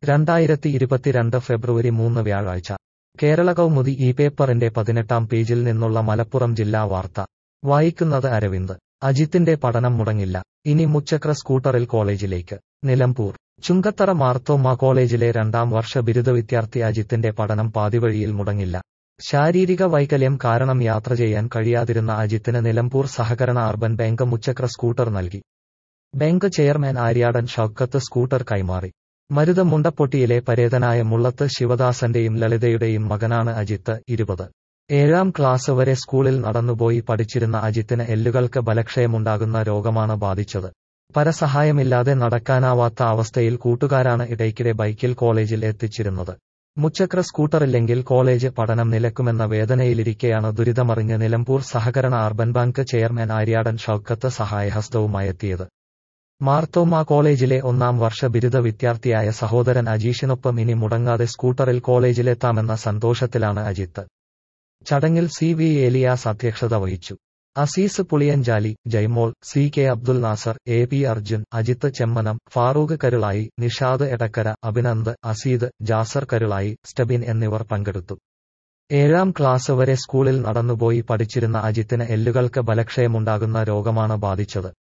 രണ്ടായിരത്തി ഇരുപത്തിരണ്ട് ഫെബ്രുവരി മൂന്ന് വ്യാഴാഴ്ച കേരള കൗമുദി ഈ പേപ്പറിന്റെ പതിനെട്ടാം പേജിൽ നിന്നുള്ള മലപ്പുറം ജില്ലാ വാർത്ത വായിക്കുന്നത് അരവിന്ദ് അജിത്തിന്റെ പഠനം മുടങ്ങില്ല ഇനി മുച്ചക്ര സ്കൂട്ടറിൽ കോളേജിലേക്ക് നിലമ്പൂർ ചുങ്കത്തറ മാർത്തോമ്മ കോളേജിലെ രണ്ടാം വർഷ ബിരുദ വിദ്യാർത്ഥി അജിത്തിന്റെ പഠനം പാതിവഴിയിൽ മുടങ്ങില്ല ശാരീരിക വൈകല്യം കാരണം യാത്ര ചെയ്യാൻ കഴിയാതിരുന്ന അജിത്തിന് നിലമ്പൂർ സഹകരണ അർബൻ ബാങ്ക് മുച്ചക്ര സ്കൂട്ടർ നൽകി bank chairman Aryadan Shoukath scooter കൈമാറി മരുത മുണ്ടപ്പൊട്ടിയിലെ പരേതനായ മുള്ളത്ത് ശിവദാസന്റെയും ലളിതയുടെയും മകനാണ് അജിത്ത് ഇരുപത് ഏഴാം ക്ലാസ് വരെ സ്കൂളിൽ നടന്നുപോയി പഠിച്ചിരുന്ന അജിത്തിന് എല്ലുകൾക്ക് ബലക്ഷയമുണ്ടാകുന്ന രോഗമാണ് ബാധിച്ചത് പരസഹായമില്ലാതെ നടക്കാനാവാത്ത അവസ്ഥയിൽ കൂട്ടുകാരാണ് ഇടയ്ക്കിടെ ബൈക്കിൽ കോളേജിൽ എത്തിച്ചിരുന്നത് മുച്ചക്ര സ്കൂട്ടറില്ലെങ്കിൽ കോളേജ് പഠനം നിലക്കുമെന്ന വേദനയിലിരിക്കെയാണ് ദുരിതമറിഞ്ഞ് നിലമ്പൂർ സഹകരണ urban bank chairman Aryadan Shoukath സഹായഹസ്തവുമായെത്തിയത് മാർത്തോമ കോളേജിലെ ഒന്നാം വർഷ ബിരുദ വിദ്യാർത്ഥിയായ സഹോദരൻ അജീഷിനൊപ്പം ഇനി മുടങ്ങാതെ സ്കൂട്ടറിൽ കോളേജിലെത്താമെന്ന സന്തോഷത്തിലാണ് അജിത്ത് ചടങ്ങിൽ സി വി ഏലിയാസ് അധ്യക്ഷത വഹിച്ചു Aziz Puliyanchali Jaimol C K Abdul Nasar A P Arjun Ajith Chemmanam Farooq Karulai Nishad Edakkara Abhinand Azeed Jasar Karulai Stebin എന്നിവർ പങ്കെടുത്തു ഏഴാം ക്ലാസ് വരെ സ്കൂളിൽ നടന്നുപോയി പഠിച്ചിരുന്ന അജിത്തിന് എല്ലുകൾക്ക് ബലക്ഷയമുണ്ടാകുന്ന രോഗമാണ് ബാധിച്ചത്